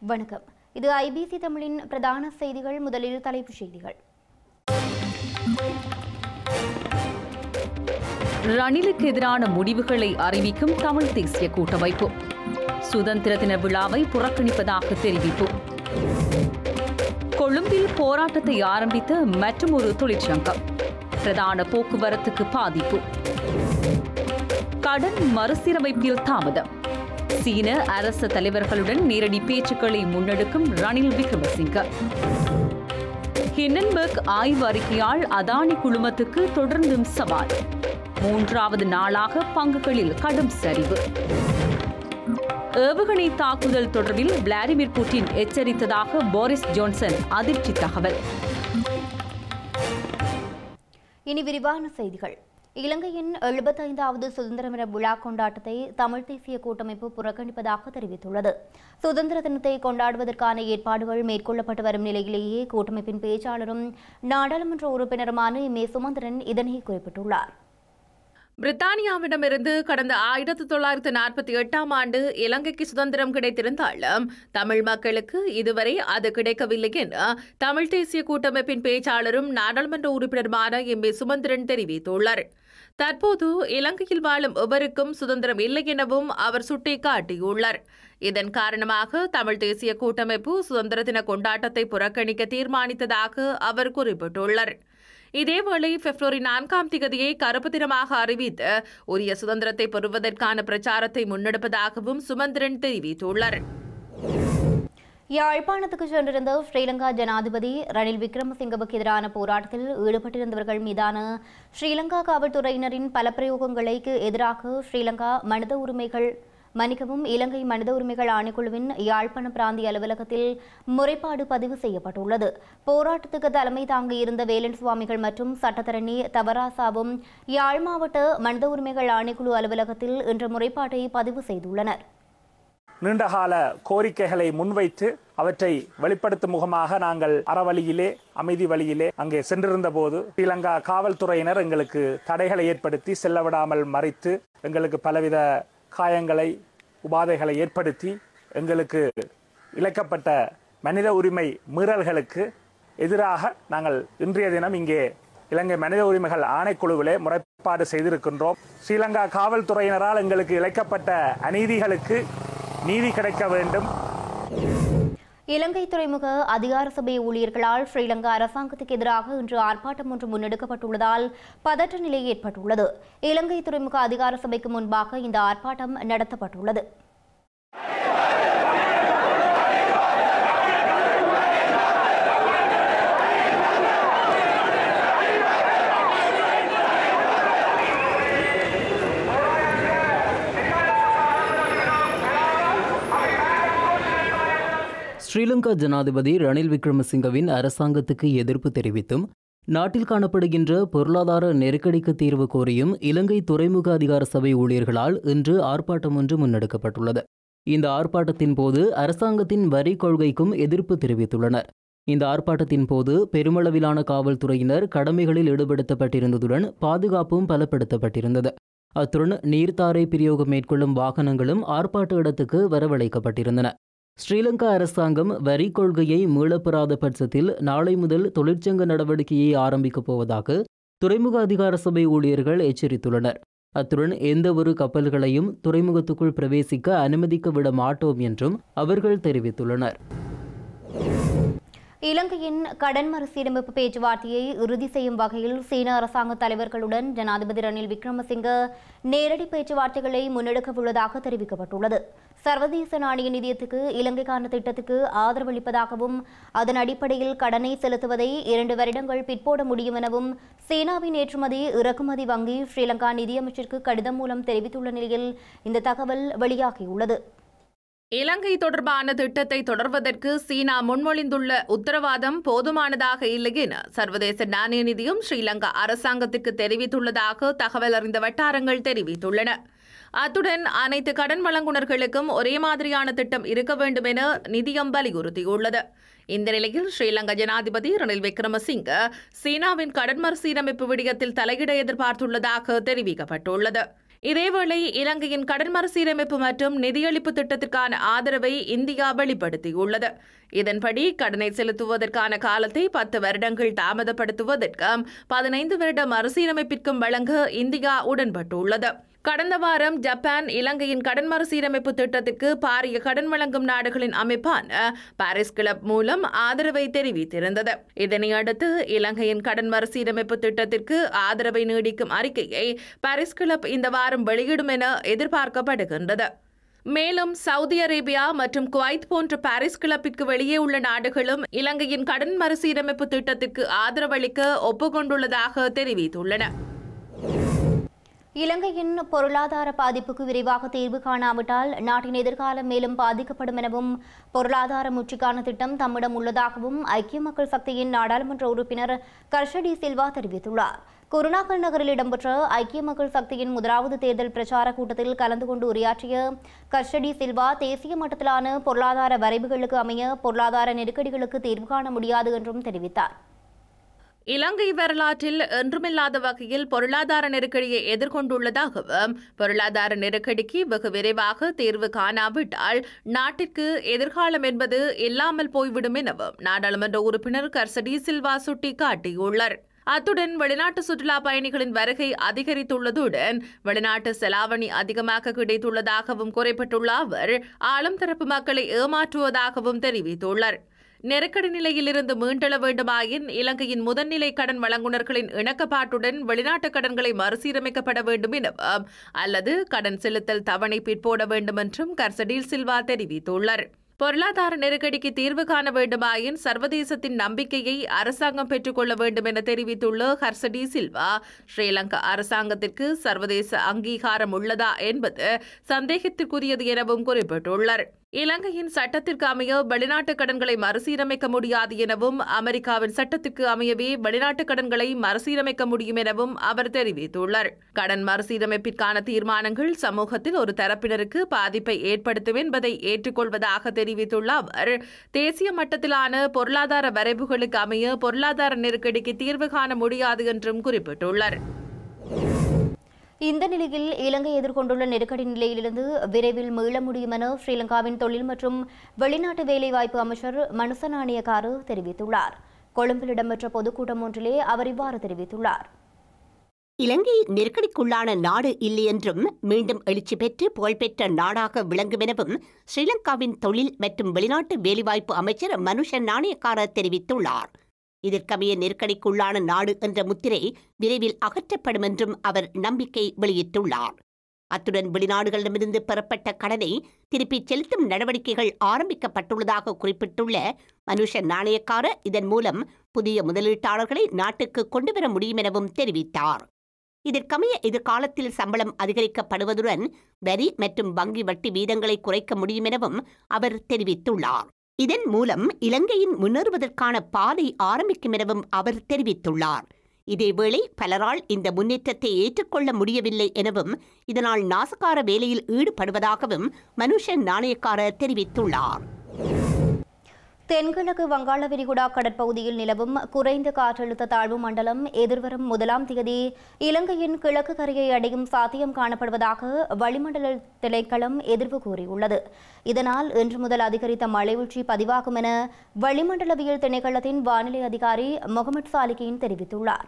வணக்கம் இது ஐபிசி தமிழின் பிரதான செய்திகள் முதலில் தலைப்புச் செய்திகள் ரணிலுக்கு எதிரான முடிவுகளை அறிவிக்கும் தமிழ் தேசிய கூட்டமைப்பு சுதந்திர தின விழாவை புறக்கணிப்பதாக தெரிவிப்பு கொழும்பில் போராட்டத்தை ஆரம்பித்த மற்றொரு தொழிற்சங்கம் பிரதான போக்குவரத்துக்கு பாதிப்பு கடன் மறுசீரமைப்பில் தாமதம் சீன அரச தலைவர்களுடன் நேரடி பேச்சுக்களை முன்னெடுக்கும் ரணில் விக்ரமசிங்க ஹிண்டன்பர்க் ஆய்வு அறிக்கையால் அதானி குழுமத்துக்கு தொடர்ந்தும் சவால் மூன்றாவது நாளாக பங்குகளில் கடும் சரிவு ஏவுகணை தாக்குதல் தொடர்பில் விளாடிமிர் புட்டின் எச்சரித்ததாக போரிஸ் ஜோன்சன் அதிர்ச்சி தகவல் இனி விரிவான செய்திகள் இலங்கையின் எழுபத்தைந்தாவது சுதந்திர தின விழா கொண்டாட்டத்தை தமிழ் தேசிய கூட்டமைப்பு புறக்கணிப்பதாக தெரிவித்துள்ளது சுதந்திர தினத்தை கொண்டாடுவதற்கான ஏற்பாடுகள் மேற்கொள்ளப்பட்டு வரும் நிலையிலேயே கூட்டமைப்பின் பேச்சாளரும் நாடாளுமன்ற உறுப்பினருமான எம் ஏ சுமந்திரன் இதனை குறிப்பிட்டுள்ளார் பிரித்தானியாவிடமிருந்து கடந்த ஆயிரத்தி தொள்ளாயிரத்து நாற்பத்தி எட்டாம் ஆண்டு இலங்கைக்கு சுதந்திரம் கிடைத்திருந்தாலும் தமிழ் மக்களுக்கு இதுவரை அது கிடைக்கவில்லை என தமிழ் தேசிய கூட்டமைப்பின் பேச்சாளரும் நாடாளுமன்ற உறுப்பினருமான எம் ஏ சுமந்திரன் தெரிவித்துள்ளார் தற்போது இலங்கையில் வாழும் எவருக்கும் சுதந்திரம் இல்லை எனவும் அவர் சுட்டிக்காட்டியுள்ளார் இதன் காரணமாக தமிழ் தேசிய கூட்டமைப்பு சுதந்திர தின கொண்டாட்டத்தை புறக்கணிக்க தீர்மானித்ததாக அவர் குறிப்பிட்டுள்ளார் இதேவேளை பிப்ரவரி நான்காம் திகதியை கருப்பு தினமாக அறிவித்து உரிய சுதந்திரத்தை பெறுவதற்கான பிரச்சாரத்தை முன்னெடுப்பதாகவும் சுமந்திரன் தெரிவித்துள்ளார் யாழ்ப்பாணத்துக்கு சென்றிருந்த ஸ்ரீலங்கா ஜனாதிபதி ரணில் விக்ரமசிங்கவுக்கு எதிரான போராட்டத்தில் ஈடுபட்டிருந்தவர்கள் மீதான ஸ்ரீலங்கா காவல்துறையினரின் பல பிரயோகங்களுக்கு எதிராக ஸ்ரீலங்கா மனித உரிமைகள் மன்னிக்கவும் இலங்கை மனித உரிமைகள் ஆணைக்குழுவின் யாழ்ப்பாண பிராந்திய அலுவலகத்தில் முறைப்பாடு பதிவு செய்யப்பட்டுள்ளது போராட்டத்துக்கு தலைமை தாங்கியிருந்த வேலன் சுவாமிகள் மற்றும் சட்டத்தரணி தவராசாவும் யாழ் மாவட்ட மனித உரிமைகள் ஆணைக்குழு அலுவலகத்தில் இன்று முறைப்பாட்டை பதிவு செய்துள்ளனர் நீண்டகால கோரிக்கைகளை முன்வைத்து அவற்றை வெளிப்படுத்தும் முகமாக நாங்கள் அறவழியிலே அமைதி வழியிலே அங்கே சென்றிருந்த போது ஸ்ரீலங்கா காவல்துறையினர் எங்களுக்கு தடைகளை ஏற்படுத்தி செல்ல விடாமல் மறைத்து எங்களுக்கு பலவித காயங்களை உபாதைகளை ஏற்படுத்தி எங்களுக்கு இழைக்கப்பட்ட மனித உரிமை மீறல்களுக்கு எதிராக நாங்கள் இன்றைய தினம் இங்கே இலங்கை மனித உரிமைகள் ஆணைக்குழுவிலே முறைப்பாடு செய்திருக்கின்றோம் ஸ்ரீலங்கா காவல்துறையினரால் எங்களுக்கு இழைக்கப்பட்ட அநீதிகளுக்கு நீதி கிடைக்க வேண்டும் இலங்கை துறைமுக அதிகார சபை ஊழியர்களால் ஸ்ரீலங்கா அரசாங்கத்துக்கு எதிராக இன்று ஆர்ப்பாட்டம் ஒன்று முன்னெடுக்கப்பட்டுள்ளதால் பதற்ற நிலை ஏற்பட்டுள்ளது இலங்கை துறைமுக அதிகார சபைக்கு முன்பாக இந்த ஆர்ப்பாட்டம் நடத்தப்பட்டுள்ளது ஸ்ரீலங்கா ஜனாதிபதி ரணில் விக்ரமசிங்கவின் அரசாங்கத்துக்கு எதிர்ப்பு தெரிவித்தும் நாட்டில் காணப்படுகின்ற பொருளாதார நெருக்கடிக்கு தீர்வு கோரியும் இலங்கை துறைமுக அதிகார சபை ஊழியர்களால் இன்று ஆர்ப்பாட்டம் ஒன்று முன்னெடுக்கப்பட்டுள்ளது இந்த ஆர்ப்பாட்டத்தின் போது அரசாங்கத்தின் வரி கொள்கைக்கும் எதிர்ப்பு தெரிவித்துள்ளனர் இந்த ஆர்ப்பாட்டத்தின் போது பெருமளவிலான காவல்துறையினர் கடமைகளில் ஈடுபடுத்தப்பட்டிருந்ததுடன் பாதுகாப்பும் பலப்படுத்தப்பட்டிருந்தது அத்துடன் நீர்த்தாரை பிரயோகம் மேற்கொள்ளும் வாகனங்களும் ஆர்ப்பாட்ட இடத்துக்கு வரவழைக்கப்பட்டிருந்தன ஸ்ரீலங்கா அரசாங்கம் வரி கொள்கையை மீளப்பெறாத பட்சத்தில் நாளை முதல் தொழிற்சங்க நடவடிக்கையை ஆரம்பிக்கப் போவதாக துறைமுக அதிகார சபை ஊழியர்கள் எச்சரித்துள்ளனர் அத்துடன் எந்தவொரு கப்பல்களையும் துறைமுகத்துக்குள் பிரவேசிக்க அனுமதிக்க விட மாட்டோம் என்றும் அவர்கள் தெரிவித்துள்ளனர் இலங்கையின் கடன் மறுசீரமைப்பு பேச்சுவார்த்தையை இறுதி செய்யும் வகையில் சீன அரசாங்க தலைவர்களுடன் ஜனாதிபதி ரணில் விக்ரமசிங்க நேரடி பேச்சுவார்த்தைகளை முன்னெடுக்க உள்ளதாக தெரிவிக்கப்பட்டுள்ளது சர்வதேச நாணய நிதியத்துக்கு இலங்கைக்கான திட்டத்துக்கு ஆதரவளிப்பதாகவும் அதன் அடிப்படையில் கடனை செலுத்துவதை இரண்டு வருடங்கள் பிற்போட முடியும் எனவும் சீனாவின் ஏற்றுமதி இறக்குமதி வங்கி ஸ்ரீலங்கா நிதியமைச்சருக்கு கடிதம் மூலம் தெரிவித்துள்ள நிலையில் இந்த தகவல் வெளியாகியுள்ளது இலங்கை தொடர்பான திட்டத்தை தொடர்வதற்கு சீனா முன்மொழிந்துள்ள உத்தரவாதம் போதுமானதாக இல்லை என சர்வதேச நாணய நிதியம் ஸ்ரீலங்கா அரசாங்கத்துக்கு தெரிவித்துள்ளதாக தகவல் அறிந்த வட்டாரங்கள் தெரிவித்துள்ளன அத்துடன் அனைத்து கடன் வழங்குனர்களுக்கும் ஒரே மாதிரியான திட்டம் இருக்க வேண்டும் என நிதியம் வலியுறுத்தியுள்ளது இந்த நிலையில் ஸ்ரீலங்கா ஜனாதிபதி ரணில் விக்ரமசிங்க சீனாவின் கடன் மறுசீரமைப்பு விடயத்தில் தலையிட எதிர்பார்த்துள்ளதாக தெரிவிக்கப்பட்டுள்ளது இதேவேளை இலங்கையின் கடன் மறுசீரமைப்பு மற்றும் நிதியளிப்பு திட்டத்திற்கான ஆதரவை இந்தியா வெளிப்படுத்தியுள்ளது இதன்படி கடனை செலுத்துவதற்கான காலத்தை பத்து வருடங்கள் தாமதப்படுத்துவதற்கும் பதினைந்து வருட மறுசீரமைப்பிற்கும் வழங்க இந்தியா உடன்பட்டுள்ளது கடந்த வாரம் ஜப்பான் இலங்கையின் கடன் மறுசீரமைப்பு திட்டத்திற்கு பாரிய கடன் வழங்கும் நாடுகளின் அமைப்பான பாரிஸ் கிளப் மூலம் ஆதரவை தெரிவித்திருந்தது இதனையடுத்து இலங்கையின் கடன் மறுசீரமைப்பு திட்டத்திற்கு ஆதரவை நீடிக்கும் அறிக்கையை பாரிஸ் கிளப் இந்த வாரம் வெளியிடும் என எதிர்பார்க்கப்படுகின்றது மேலும் சவுதி அரேபியா மற்றும் குவைத் போன்ற பாரிஸ் கிளப்பிற்கு வெளியே உள்ள நாடுகளும் இலங்கையின் கடன் மறுசீரமைப்பு திட்டத்திற்கு ஆதரவளிக்க ஒப்புக்கொண்டுள்ளதாக தெரிவித்துள்ளன இலங்கையின் பொருளாதார பாதிப்புக்கு விரைவாக தீர்வு காணாவிட்டால் நாட்டின் எதிர்காலம் மேலும் பாதிக்கப்படும் எனவும் பொருளாதார முற்றுக்கான திட்டம் தம்மிடம் உள்ளதாகவும் ஐக்கிய மக்கள் சக்தியின் நாடாளுமன்ற உறுப்பினர் கர்ஷடி சில்வா தெரிவித்துள்ளார் குருநாகல் நகரில் இடம்பெற்ற ஐக்கிய மக்கள் சக்தியின் முதலாவது தேர்தல் பிரச்சார கூட்டத்தில் கலந்து கொண்டு உரையாற்றிய கர்ஷடி சில்வா தேசிய மட்டத்திலான பொருளாதார வரைவுகளுக்கு அமைய பொருளாதார நெருக்கடிகளுக்கு தீர்வு காண முடியாது என்றும் தெரிவித்தார் இலங்கை வரலாற்றில் என்றுமில்லாத வகையில் பொருளாதார நெருக்கடியை எதிர்கொண்டுள்ளதாகவும் பொருளாதார நெருக்கடிக்கு வெகு விரைவாக தீர்வு காணாவிட்டால் நாட்டிற்கு எதிர்காலம் என்பது இல்லாமல் போய்விடும் எனவும் நாடாளுமன்ற உறுப்பினர் கர்சடி சில்வா சுட்டிக்காட்டியுள்ளார் அத்துடன் வெளிநாட்டு சுற்றுலா பயணிகளின் வருகை அதிகரித்துள்ளதுடன் வெளிநாட்டு செலாவணி அதிகமாக கிடைத்துள்ளதாகவும் குறிப்பிட்டுள்ள அவர் ஆளும் தரப்பு மக்களை ஏமாற்றுவதாகவும் தெரிவித்துள்ளார் நெருக்கடி நிலையிலிருந்து மீண்டெழ வேண்டுமாயின் இலங்கையின் முதன்நிலை கடன் வழங்குநர்களின் இணக்கப்பாட்டுடன் வெளிநாட்டு கடன்களை மறுசீரமைக்கப்பட வேண்டும் எனவும் அல்லது கடன் செலுத்தல் தவணை பிற்போட வேண்டும் என்றும் கர்சடீல் சில்வா தெரிவித்துள்ளார் பொருளாதார நெருக்கடிக்கு தீர்வு காண வேண்டுமாயின் சர்வதேசத்தின் நம்பிக்கையை அரசாங்கம் பெற்றுக்கொள்ள வேண்டும் என தெரிவித்துள்ள ஹர்சடி சில்வா ஸ்ரீலங்கா அரசாங்கத்திற்கு சர்வதேச அங்கீகாரம் உள்ளதா என்பது சந்தேகத்திற்குரியது எனவும் குறிப்பிட்டுள்ளார் இலங்கையின் சட்டத்திற்கு அமைய வெளிநாட்டு கடன்களை மறுசீரமைக்க முடியாது எனவும் அமெரிக்காவின் சட்டத்திற்கு அமையவே வெளிநாட்டு கடன்களை மறுசீரமைக்க முடியும் எனவும் அவர் தெரிவித்துள்ளார் கடன் மறுசீரமைப்பிற்கான தீர்மானங்கள் சமூகத்தில் ஒரு தரப்பினருக்கு பாதிப்பை ஏற்படுத்தும் என்பதை ஏற்றுக்கொள்வதாக தெரிவித்துள்ள அவர் தேசிய மட்டத்திலான பொருளாதார வரைவுகளுக்கு அமைய பொருளாதார நெருக்கடிக்கு தீர்வு காண முடியாது என்றும் குறிப்பிட்டுள்ளார் இந்த நிலையில் இலங்கை எதிர்கொண்டுள்ள நெருக்கடி நிலையிலிருந்து விரைவில் மீள முடியும் என ஸ்ரீலங்காவின் தொழில் மற்றும் வெளிநாட்டு வேலைவாய்ப்பு அமைச்சர் மனுச நாணயக்காரு தெரிவித்துள்ளார் கொழும்பில் இடம்பெற்ற பொதுக்கூட்டம் ஒன்றிலே அவர் இவ்வாறு தெரிவித்துள்ளார் இலங்கை நெருக்கடிக்குள்ளான நாடு இல்லை என்றும் மீண்டும் எழுச்சி பெற்று புகழ்பெற்ற நாடாக விளங்கும் எனவும் ஸ்ரீலங்காவின் தொழில் மற்றும் வெளிநாட்டு வேலைவாய்ப்பு அமைச்சர் மனுஷ நாணயக்கார தெரிவித்துள்ளார் இதற்கமைய நெருக்கடிக்குள்ளான நாடு என்ற முத்திரை விரைவில் அகற்றப்படும் என்றும் அவர் நம்பிக்கை வெளியிட்டுள்ளார் அத்துடன் வெளிநாடுகளிடமிருந்து பெறப்பட்ட கடனை திருப்பிச் செலுத்தும் நடவடிக்கைகள் ஆரம்பிக்கப்பட்டுள்ளதாக குறிப்பிட்டுள்ள மனுஷ நாணயக்கார இதன் மூலம் புதிய முதலீட்டாளர்களை நாட்டுக்கு கொண்டுவர முடியும் எனவும் தெரிவித்தார் இதற்கமைய எதிர்காலத்தில் சம்பளம் அதிகரிக்கப்படுவதுடன் வரி மற்றும் வங்கி வட்டி வீதங்களை குறைக்க முடியும் எனவும் அவர் தெரிவித்துள்ளார் இதன் மூலம் இலங்கையின் முன்னேறுவதற்கான பாதை ஆரம்பிக்கும் எனவும் அவர் தெரிவித்துள்ளார் இதேவேளை பலரால் இந்த முன்னேற்றத்தை ஏற்றுக்கொள்ள முடியவில்லை எனவும் இதனால் நாசகார வேலையில் ஈடுபடுவதாகவும் மனுஷன் நாணயக்கார தெரிவித்துள்ளார் தென்கிழக்கு வங்காள விரிகுடா கடற்பகுதியில் நிலவும் குறைந்த காற்றழுத்த தாழ்வு மண்டலம் எதிர்வரும் முதலாம் தேதி இலங்கையின் கிழக்கு கரையை அடையும் சாத்தியம் காணப்படுவதாக வளிமண்டல திணைக்களம் எதிர்வு கூறியுள்ளது இதனால் இன்று முதல் அதிகரித்த மழை வீழ்ச்சி பதிவாகும் என வளிமண்டலவியல் திணைக்களத்தின் வானிலை அதிகாரி முகமது சாலிகின் தெரிவித்துள்ளார்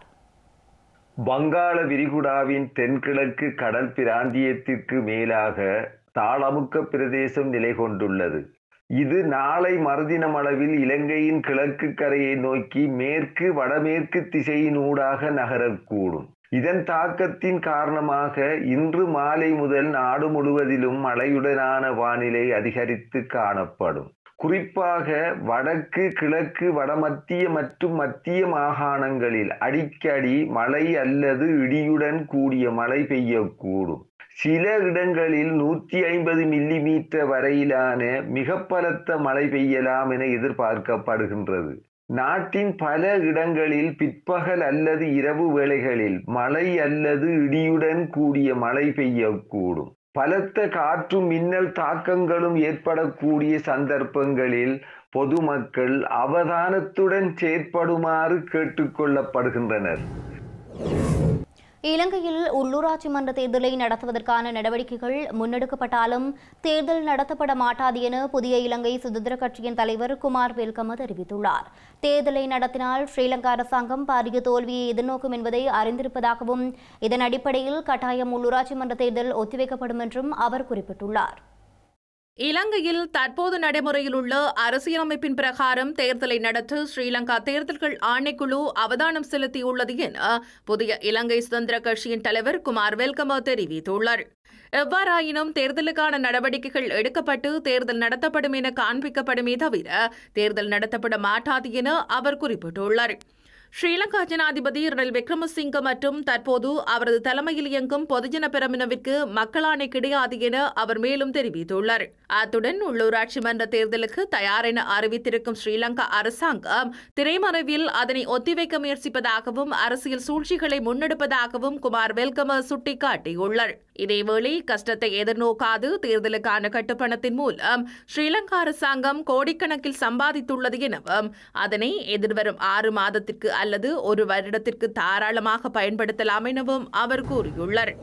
வங்காள விரிகுடாவின் தென்கிழக்கு கடல் பிராந்தியத்திற்கு மேலாக தாளமுக்க பிரதேசம் நிலை கொண்டுள்ளது இது நாளை மறுதினம் அளவில் இலங்கையின் கிழக்கு கரையை நோக்கி மேற்கு வடமேற்கு திசையினூடாக நகரக்கூடும் இதன் தாக்கத்தின் காரணமாக இன்று மாலை முதல் நாடு முழுவதிலும் மழையுடனான வானிலை அதிகரித்து காணப்படும் குறிப்பாக வடக்கு கிழக்கு வடமத்திய மற்றும் மத்திய மாகாணங்களில் அடிக்கடி மழை அல்லது இடியுடன் கூடிய மழை பெய்யக்கூடும் சில இடங்களில் நூற்றி ஐம்பது மில்லி மீட்டர் வரையிலான மிக பலத்த மழை பெய்யலாம் என எதிர்பார்க்கப்படுகின்றது நாட்டின் பல இடங்களில் பிற்பகல் அல்லது இரவு வேளைகளில் மழை அல்லது இடியுடன் கூடிய மழை பெய்யக்கூடும் பலத்த காற்றும் மின்னல் தாக்கங்களும் ஏற்படக்கூடிய சந்தர்ப்பங்களில் பொதுமக்கள் அவதானத்துடன் செயற்படுமாறு கேட்டுக்கொள்ளப்படுகின்றனர் இலங்கையில் உள்ளூராட்சி மன்ற தேர்தலை நடத்துவதற்கான நடவடிக்கைகள் முன்னெடுக்கப்பட்டாலும் தேர்தல் நடத்தப்பட மாட்டாது என புதிய இலங்கை சுதந்திர கட்சியின் தலைவர் குமார் வெல்கம தெரிவித்துள்ளார் தேர்தலை நடத்தினால் ஸ்ரீலங்கா அரசாங்கம் பாரிய தோல்வியை எதிர்நோக்கும் என்பதை அறிந்திருப்பதாகவும் இதன் அடிப்படையில் கட்டாயம் உள்ளூராட்சி மன்ற தேர்தல் ஒத்திவைக்கப்படும் என்றும் அவர் குறிப்பிட்டுள்ளார் இலங்கையில் தற்போது நடைமுறையில் உள்ள அரசியலமைப்பின் பிரகாரம் தேர்தலை நடத்த ஸ்ரீலங்கா தேர்தல்கள் ஆணைக்குழு அவதானம் செலுத்தியுள்ளது என புதிய இலங்கை சுதந்திர கட்சியின் தலைவர் குமார் வெல்கம தெரிவித்துள்ளார் எவ்வாறாயினும் தேர்தலுக்கான நடவடிக்கைகள் எடுக்கப்பட்டு தேர்தல் நடத்தப்படும் என காண்பிக்கப்படுமே தவிர தேர்தல் நடத்தப்பட மாட்டாது என அவர் குறிப்பிட்டுள்ளார் ஸ்ரீலங்கா ஜனாதிபதி ரணில் விக்ரமசிங்க மற்றும் தற்போது அவரது தலைமையில் இயங்கும் பொதுஜன பெரமுனவிற்கு மக்களாணை கிடையாது என அவர் மேலும் தெரிவித்துள்ளார் அத்துடன் உள்ளூராட்சி மன்ற தேர்தலுக்கு தயார் என அறிவித்திருக்கும் ஸ்ரீலங்கா அரசாங்கம் திரைமறைவில் அதனை ஒத்திவைக்க முயற்சிப்பதாகவும் அரசியல் சூழ்ச்சிகளை முன்னெடுப்பதாகவும் குமார் வெல்கம சுட்டிக்காட்டியுள்ளார் இதேவேளை கஷ்டத்தை எதிர்நோக்காது தேர்தலுக்கான கட்டுப்பணத்தின் மூலம் ஸ்ரீலங்கா அரசாங்கம் கோடிக்கணக்கில் சம்பாதித்துள்ளது எனவும் அதனை எதிர்வரும் ஆறு மாதத்திற்கு அல்லது ஒரு வருடத்திற்கு தாராளமாக பயன்படுத்தலாம் எனவும் அவர் கூறியுள்ளார்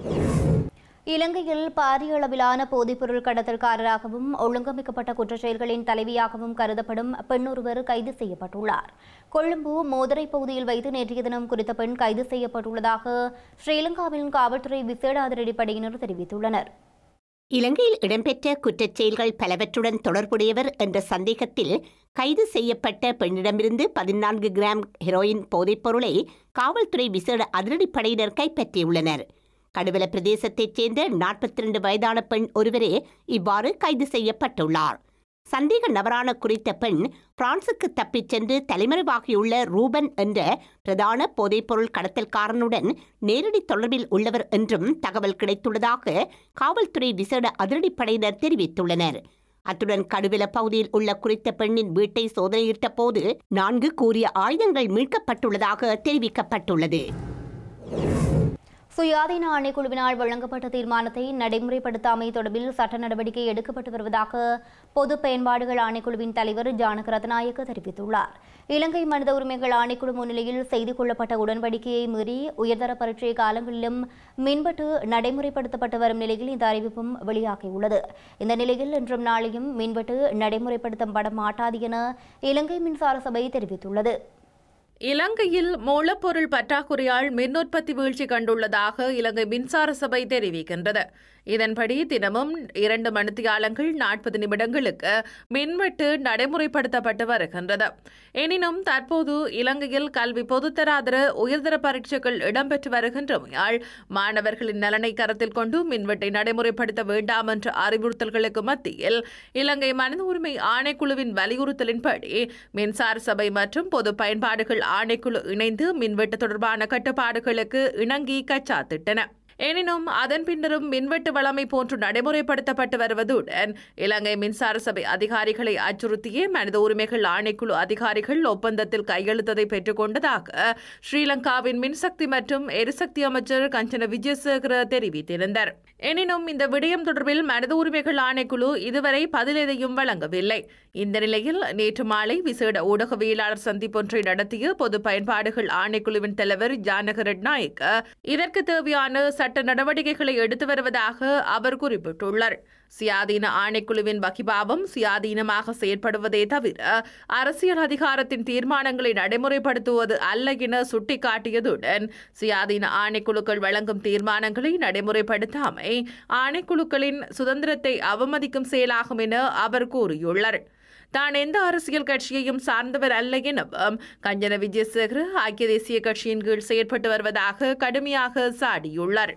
இலங்கையில் பாரிய அளவிலான போதைப்பொருள் கடத்தல்காரராகவும் ஒழுங்கமைக்கப்பட்ட குற்றச்செயல்களின் தலைவியாகவும் கருதப்படும் பெண்ணொருவர் கைது செய்யப்பட்டுள்ளார் கொழும்பு மோதரை பகுதியில் வைத்து நேற்றைய தினம் குறித்த பெண் கைது செய்யப்பட்டுள்ளதாக ஸ்ரீலங்காவின் காவல்துறை விசேட அதிரடிப்படையினர் தெரிவித்துள்ளனர் இலங்கையில் இடம்பெற்ற குற்றச் செயல்கள் பலவற்றுடன் தொடர்புடையவர் என்ற சந்தேகத்தில் கைது செய்யப்பட்ட பெண்ணிடமிருந்து பதினான்கு கிராம் ஹெரோயின் போதைப்பொருளை காவல்துறை விசேட அதிரடிப்படையினர் கைப்பற்றியுள்ளனர் கடுவல பிரதேசத்தைச் சேர்ந்த நாற்பத்தி ரெண்டு வயதான பெண் ஒருவரே இவ்வாறு கைது செய்யப்பட்டுள்ளார் சந்தேக நபரான குறித்த பெண் பிரான்சுக்கு தப்பிச் சென்று தலைமறைவாகியுள்ள ரூபன் என்ற பிரதான போதைப்பொருள் கடத்தல்காரனுடன் நேரடி தொடர்பில் உள்ளவர் என்றும் தகவல் கிடைத்துள்ளதாக காவல்துறை விசேட அதிரடிப்படையினர் தெரிவித்துள்ளனர் அத்துடன் கடுவில பகுதியில் உள்ள குறித்த பெண்ணின் வீட்டை சோதனையிட்ட போது நான்கு கூறிய ஆயுதங்கள் மீட்கப்பட்டுள்ளதாக தெரிவிக்கப்பட்டுள்ளது சுயாதீன ஆணைக்குழுவினால் வழங்கப்பட்ட தீர்மானத்தை நடைமுறைப்படுத்தாமை தொடர்பில் சட்ட நடவடிக்கை எடுக்கப்பட்டு வருவதாக பொது பயன்பாடுகள் ஆணைக்குழுவின் தலைவர் ஜானக ரத்நாயக்க தெரிவித்துள்ளார் இலங்கை மனித உரிமைகள் ஆணைக்குழு முன்னிலையில் செய்து கொள்ளப்பட்ட உடன்படிக்கையை மீறி உயர்தர பரீட்சை காலங்களிலும் மின்வெட்டு நடைமுறைப்படுத்தப்பட்டு வரும் நிலையில் இந்த அறிவிப்பும் வெளியாகியுள்ளது இந்த நிலையில் இன்றும் நாளையும் மின்வெட்டு நடைமுறைப்படுத்தப்பட மாட்டாது என இலங்கை மின்சார சபை தெரிவித்துள்ளது இலங்கையில் மூலப்பொருள் பற்றாக்குறையால் மின் உற்பத்தி வீழ்ச்சி கண்டுள்ளதாக இலங்கை மின்சார சபை தெரிவிக்கின்றது இதன்படி தினமும் இரண்டு மணித்தியாலங்கள் நாற்பது நிமிடங்களுக்கு மின்வெட்டு நடைமுறைப்படுத்தப்பட்டு வருகின்றது எனினும் தற்போது இலங்கையில் கல்வி பொதுத்தராதர உயர்தர பரீட்சைகள் இடம்பெற்று வருகின்றமையால் மாணவர்களின் நலனை கருத்தில் கொண்டு மின்வெட்டை நடைமுறைப்படுத்த வேண்டாம் என்ற அறிவுறுத்தல்களுக்கு மத்தியில் இலங்கை மனித உரிமை ஆணைக்குழுவின் வலியுறுத்தலின்படி மின்சார சபை மற்றும் பொது பயன்பாடுகள் ஆணைக்குழு இணைந்து மின்வெட்டு தொடர்பான கட்டுப்பாடுகளுக்கு இணங்கி கச்சாத்திட்டன எனினும் அதன் பின்னரும் மின்வெட்டு வளமை போன்று நடைமுறைப்படுத்தப்பட்டு வருவதுடன் இலங்கை மின்சார சபை அதிகாரிகளை அச்சுறுத்திய மனித உரிமைகள் ஆணைக்குழு அதிகாரிகள் ஒப்பந்தத்தில் கையெழுத்ததை பெற்றுக்கொண்டதாக ஸ்ரீலங்காவின் மின்சக்தி மற்றும் எரிசக்தி அமைச்சர் கஞ்சன விஜயசேகர தெரிவித்திருந்தார் எனினும் இந்த விடயம் தொடர்பில் மனித உரிமைகள் ஆணைக்குழு இதுவரை பதில் எதையும் வழங்கவில்லை இந்த நிலையில் நேற்று மாலை விசேட ஊடகவியலாளர் சந்திப்பொன்றை நடத்திய பொது பயன்பாடுகள் ஆணைக்குழுவின் தலைவர் ஜானக ரெட்நாயக்க இதற்கு தேவையான சட்ட நடவடிக்கைகளை எடுத்து வருவதாக அவர் குறிப்பிட்டுள்ளார் சுயாதீன ஆணைக்குழுவின் வகிபாவம் சுயாதீனமாக செயற்படுவதே தவிர அரசியல் அதிகாரத்தின் தீர்மானங்களை நடைமுறைப்படுத்துவது அல்ல என சுட்டிக்காட்டியதுடன் சுயாதீன ஆணைக்குழுக்கள் வழங்கும் தீர்மானங்களை நடைமுறைப்படுத்தாமை ஆணைக்குழுக்களின் சுதந்திரத்தை அவமதிக்கும் செயலாகும் என அவர் கூறியுள்ளார் தான் எந்த அரசியல் கட்சியையும் சார்ந்தவர் அல்ல எனவும் கஞ்சன விஜயசேகர் ஐக்கிய தேசிய கட்சியின் கீழ் செயற்பட்டு வருவதாக கடுமையாக சாடியுள்ளார்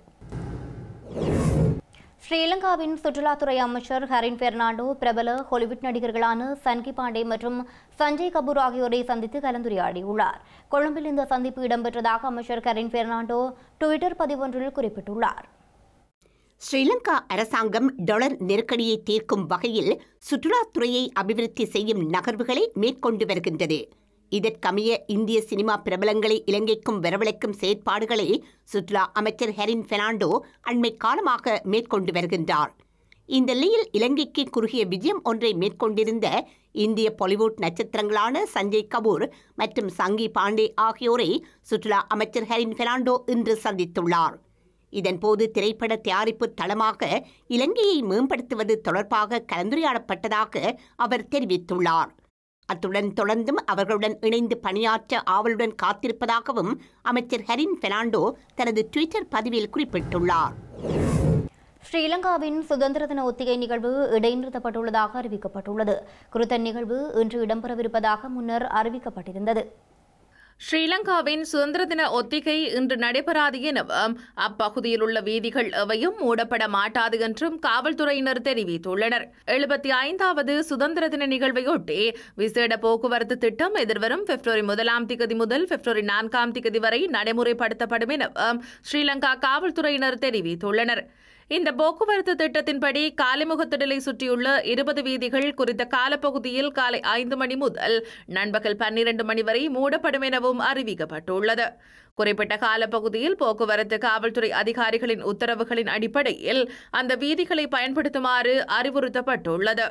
ஸ்ரீலங்காவின் சுற்றுலாத்துறை அமைச்சர் ஹரின் பெர்னாண்டோ பிரபல ஹாலிவுட் நடிகர்களான சன்கி பாண்டே மற்றும் சஞ்சய் கபூர் ஆகியோரை சந்தித்து கலந்துரையாடியுள்ளார் கொழும்பில் இந்த சந்திப்பு இடம்பெற்றதாக அமைச்சர் ஹரின் பெர்னாண்டோ டுவிட்டர் பதிவொன்றில் குறிப்பிட்டுள்ளார் ஸ்ரீலங்கா அரசாங்கம் டாலர் நெருக்கடியை தீர்க்கும் வகையில் சுற்றுலாத்துறையை அபிவிருத்தி செய்யும் நகர்வுகளை மேற்கொண்டு வருகின்றது இதற்கமைய இந்திய சினிமா பிரபலங்களை இலங்கைக்கும் வரவழைக்கும் செயற்பாடுகளை சுற்றுலா அமைச்சர் ஹெரின் பெர்னாண்டோ அண்மை காலமாக மேற்கொண்டு வருகின்றார் இந்த நிலையில் இலங்கைக்கு குறுகிய விஜயம் ஒன்றை மேற்கொண்டிருந்த இந்திய பாலிவுட் நட்சத்திரங்களான சஞ்சய் கபூர் மற்றும் சங்கி பாண்டே ஆகியோரை சுற்றுலா அமைச்சர் ஹரின் பெர்னாண்டோ இன்று சந்தித்துள்ளார் இதன்போது திரைப்பட தயாரிப்பு தளமாக இலங்கையை மேம்படுத்துவது தொடர்பாக கலந்துரையாடப்பட்டதாக அவர் தெரிவித்துள்ளார் அத்துடன் தொடர்ந்தும் அவர்களுடன் இணைந்து பணியாற்ற ஆவலுடன் காத்திருப்பதாகவும் அமைச்சர் ஹரின் பெர்னாண்டோ தனது ட்விட்டர் பதிவில் குறிப்பிட்டுள்ளார் ஸ்ரீலங்காவின் சுதந்திர தின ஒத்திகை நிகழ்வு இடைநிறுத்தப்பட்டுள்ளதாக அறிவிக்கப்பட்டுள்ளது குறித்த நிகழ்வு இன்று இடம்பெறவிருப்பதாக முன்னர் அறிவிக்கப்பட்டிருந்தது ஸ்ரீலங்காவின் சுதந்திர தின ஒத்திகை இன்று நடைபெறாது எனவும் அப்பகுதியில் உள்ள வீதிகள் எவையும் மூடப்பட மாட்டாது என்றும் காவல்துறையினர் தெரிவித்துள்ளனர் எழுபத்தி ஐந்தாவது சுதந்திர தின நிகழ்வையொட்டி விசேட போக்குவரத்து திட்டம் எதிர்வரும் பிப்ரவரி முதலாம் திகதி முதல் பிப்ரவரி நான்காம் திகதி வரை நடைமுறைப்படுத்தப்படும் எனவும் ஸ்ரீலங்கா காவல்துறையினர் தெரிவித்துள்ளனர் இந்த போக்குவரத்து திட்டத்தின்படி காலிமுகத்திடலை சுற்றியுள்ள இருபது வீதிகள் குறித்த காலப்பகுதியில் காலை ஐந்து மணி முதல் நண்பகல் பன்னிரண்டு மணி வரை மூடப்படும் எனவும் அறிவிக்கப்பட்டுள்ளது குறிப்பிட்ட காலப்பகுதியில் போக்குவரத்து காவல்துறை அதிகாரிகளின் உத்தரவுகளின் அடிப்படையில் அந்த வீதிகளை பயன்படுத்துமாறு அறிவுறுத்தப்பட்டுள்ளது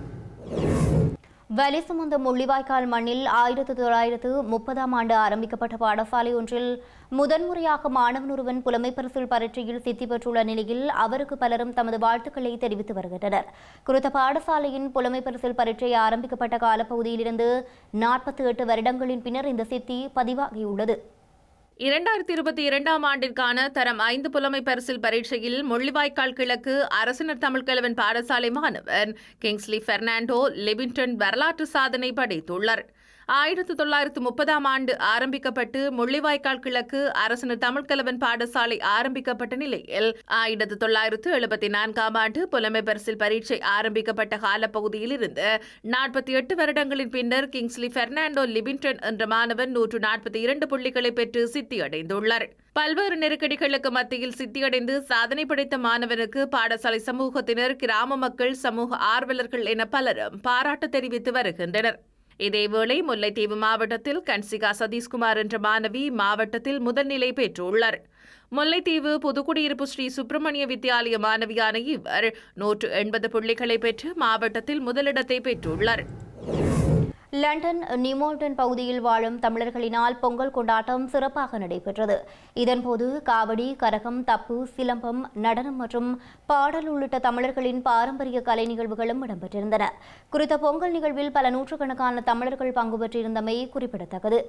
வலிசுமந்த முள்ளிவாய்க்கால் மண்ணில் ஆயிரத்து தொள்ளாயிரத்து முப்பதாம் ஆண்டு ஆரம்பிக்கப்பட்ட பாடசாலை ஒன்றில் முதன்முறையாக மாணவன் ஒருவன் புலமை பரிசில் பரீட்சையில் சித்தி பெற்றுள்ள நிலையில் அவருக்கு பலரும் தமது வாழ்த்துக்களை தெரிவித்து வருகின்றனர் குறித்த பாடசாலையின் புலமை பரிசில் பரீட்சை ஆரம்பிக்கப்பட்ட காலப்பகுதியிலிருந்து நாற்பத்தி எட்டு வருடங்களின் பின்னர் இந்த சித்தி பதிவாகியுள்ளது இரண்டாயிரத்தி இருபத்தி இரண்டாம் ஆண்டிற்கான தரம் ஐந்து புலமை பரிசில் பரீட்சையில் முள்ளிவாய்க்கால் கிழக்கு அரசினர் தமிழ்கிழவன் பாடசாலை மாணவன் கிங்ஸ்லி பெர்னாண்டோ லிபிங்டன் வரலாற்று சாதனை படைத்துள்ளார் ஆயிரத்தி தொள்ளாயிரத்து முப்பதாம் ஆண்டு ஆரம்பிக்கப்பட்டு முள்ளிவாய்க்கால் கிழக்கு அரசினர் தமிழ்கிழவன் பாடசாலை ஆரம்பிக்கப்பட்ட நிலையில் ஆயிரத்தி தொள்ளாயிரத்து எழுபத்தி நான்காம் ஆண்டு புலமை பரிசில் பரீட்சை ஆரம்பிக்கப்பட்ட காலப்பகுதியில் இருந்து நாற்பத்தி எட்டு வருடங்களின் பின்னர் கிங்ஸ்லி பெர்னாண்டோ லிபிங்டன் என்ற மாணவன் நூற்று நாற்பத்தி இரண்டு புள்ளிகளை பெற்று சித்தியடைந்துள்ளார் பல்வேறு நெருக்கடிகளுக்கு மத்தியில் சித்தியடைந்து சாதனை படைத்த மாணவனுக்கு பாடசாலை சமூகத்தினர் கிராம மக்கள் சமூக ஆர்வலர்கள் என பலரும் பாராட்டு தெரிவித்து வருகின்றனர் இதேவேளை முல்லைத்தீவு மாவட்டத்தில் கன்சிகா சதீஷ்குமார் என்ற மாணவி மாவட்டத்தில் முதல்நிலை பெற்றுள்ளார் முல்லைத்தீவு புதுக்குடியிருப்பு ஸ்ரீ சுப்பிரமணிய வித்யாலய மாணவியான இவர் நூற்று எண்பது புள்ளிகளை பெற்று மாவட்டத்தில் முதலிடத்தை பெற்றுள்ளார் லண்டன் நிமோல்டன் பகுதியில் வாழும் தமிழர்களினால் பொங்கல் கொண்டாட்டம் சிறப்பாக நடைபெற்றது இதன்போது காவடி கரகம் தப்பு சிலம்பம் நடனம் மற்றும் பாடல் உள்ளிட்ட தமிழர்களின் பாரம்பரிய கலை நிகழ்வுகளும் இடம்பெற்றிருந்தன குறித்த பொங்கல் நிகழ்வில் பல நூற்றுக்கணக்கான தமிழர்கள் பங்கு பெற்றிருந்தமை குறிப்பிடத்தக்கது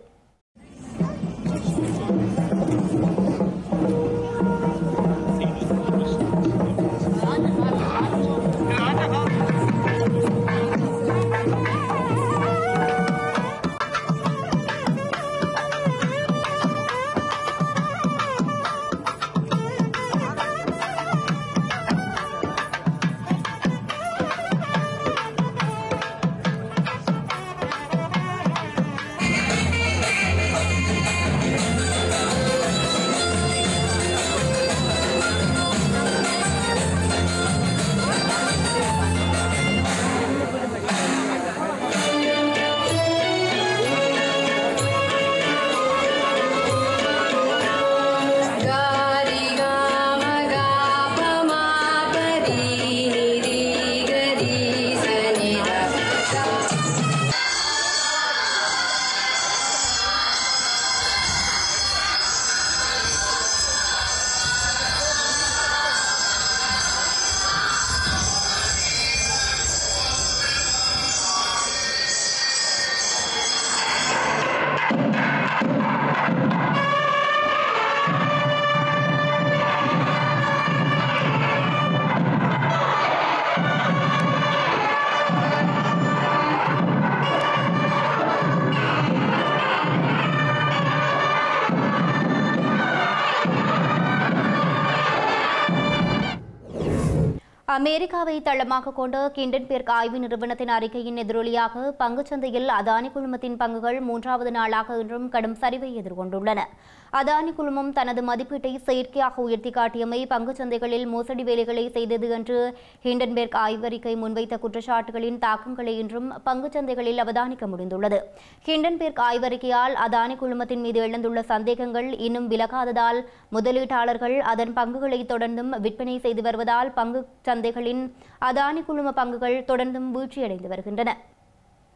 அமெரிக்காவை தளமாக கொண்ட கிண்டன்பெர்க் ஆய்வு நிறுவனத்தின் அறிக்கையின் எதிரொலியாக பங்குச்சந்தையில் அதானி குழுமத்தின் பங்குகள் மூன்றாவது நாளாக இன்றும் கடும் சரிவை எதிர்கொண்டுள்ளன அதானி குழுமம் தனது மதிப்பீட்டை செயற்கையாக உயர்த்தி காட்டியமை பங்குச்சந்தைகளில் மோசடி வேலைகளை செய்தது என்று ஹிண்டன்பெர்க் ஆய்வறிக்கை முன்வைத்த குற்றச்சாட்டுகளின் தாக்கங்களை இன்றும் பங்குச்சந்தைகளில் அவதானிக்க முடிந்துள்ளது ஹிண்டன்பெர்க் ஆய்வறிக்கையால் அதானி குழுமத்தின் மீது எழுந்துள்ள சந்தேகங்கள் இன்னும் விலகாததால் முதலீட்டாளர்கள் அதன் பங்குகளை தொடர்ந்தும் விற்பனை செய்து வருவதால் பங்கு சந்தைகளின் அதானி குழும பங்குகள் தொடர்ந்தும் வீழ்ச்சியடைந்து வருகின்றன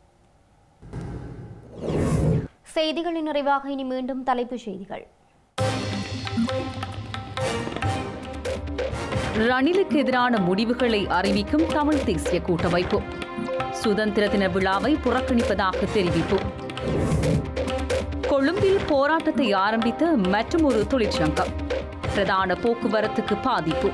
செய்திகளின் நிறைவாக இனி மீண்டும் தலைப்புச் செய்திகள் ரணிலுக்கு எதிரான முடிவுகளை அறிவிக்கும் தமிழ் தேசிய கூட்டமைப்பு சுதந்திர தின விழாவை புறக்கணிப்பதாக தெரிவிப்பு கொழும்பில் போராட்டத்தை ஆரம்பித்த மற்றொரு தொழிற்சங்கம் பிரதான போக்குவரத்துக்கு பாதிப்பு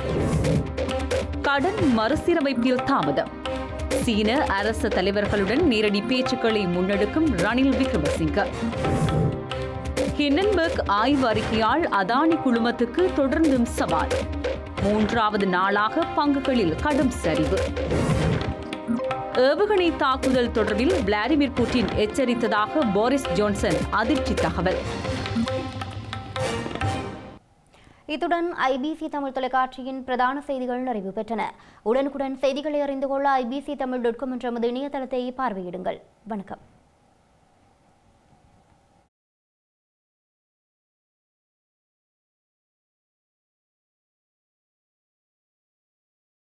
கடன் மறுசீரமைப்பில் தாமதம் சீன அரச தலைவர்களுடன் நேரடி பேச்சுக்களை முன்னெடுக்கும் ரணில் விக்ரமசிங்க ஹிண்டன்பர்க் ஆய்வு அறிக்கையால் அதானி குழுமத்துக்கு தொடர்ந்தும் சவால் மூன்றாவது நாளாக பங்குகளில் கடும் சரிவு ஏவுகணை தாக்குதல் தொடர்பில் விளாடிமிர் புட்டின் எச்சரித்ததாக போரிஸ் ஜோன்சன் அதிர்ச்சி தகவல் இத்துடன் ஐபிசி தமிழ் தொலைக்காட்சியின் பிரதான செய்திகள் நிறைவு பெற்றன உடனுக்குடன் செய்திகளை அறிந்து கொள்ள ஐபிசி தமிழ் டாட் காம் என்ற நமது இணையதளத்தை பார்வையிடுங்கள் வணக்கம்